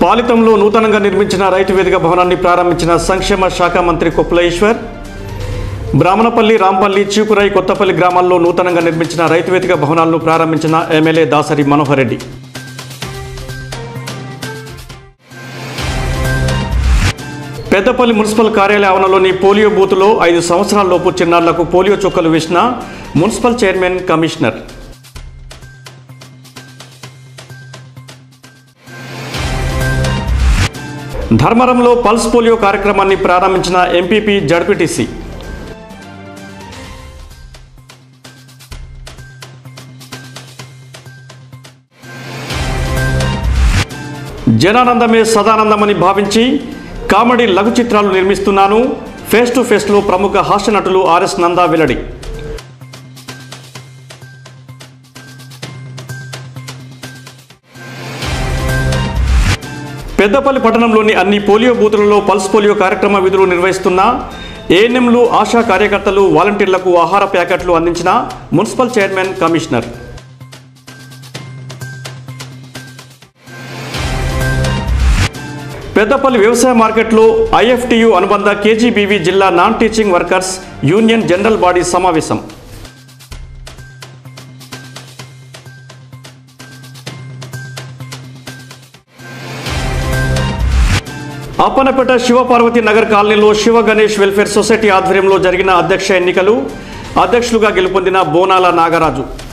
పాలితంలో నూతనంగా నిర్మించిన రైతు వేదిక భవనాన్ని ప్రారంభించిన సంక్షేమ శాఖ మంత్రి కొప్పుల ఈశ్వర్ బ్రాహ్మణపల్లి రాంపల్లి చీకురాయి కొత్తపల్లి గ్రామాల్లో నూతనంగా నిర్మించిన రైతు వేదిక భవనాలను ప్రారంభించిన ఎమ్మెల్యే దాసరి మనోహర్ రెడ్డి పెద్దపల్లి మున్సిపల్ కార్యాలయ ఆవరణలోని పోలియో బూత్లో ఐదు సంవత్సరాలలోపు చిన్నారులకు పోలియో చుక్కలు వేసిన మున్సిపల్ చైర్మన్ కమిషనర్ ధర్మరంలో పల్స్ పోలియో కార్యక్రమాన్ని ప్రారంభించిన ఎంపీపీ జడ్పీటీసీ జనానందమే సదానందమని భావించి కామెడీ లఘు చిత్రాలు నిర్మిస్తున్నాను ఫేస్ టు ఫేస్లో ప్రముఖ హాస్య నటులు ఆర్ఎస్ నందా వెల్లడి పెద్దపల్లి పట్టణంలోని అన్ని పోలియో బూతులలో పల్స్ పోలియో కార్యక్రమ విధులు నిర్వహిస్తున్న ఏఎన్ఎంలు ఆశా కార్యకర్తలు వాలంటీర్లకు ఆహార ప్యాకెట్లు అందించిన మున్సిపల్ చైర్మన్ కమిషనర్ పెద్దపల్లి వ్యవసాయ మార్కెట్లో ఐఎఫ్టియు అనుబంధ కేజీబీవీ జిల్లా non teaching workers union general body సమావేశం అప్పనపేట శివపార్వతి నగర్ కాలనీలో శివ గణేష్ వెల్ఫేర్ సొసైటీ ఆధ్వర్యంలో జరిగిన అధ్యక్ష ఎన్నికలు అధ్యక్షులుగా గెలుపొందిన బోనాల నాగరాజు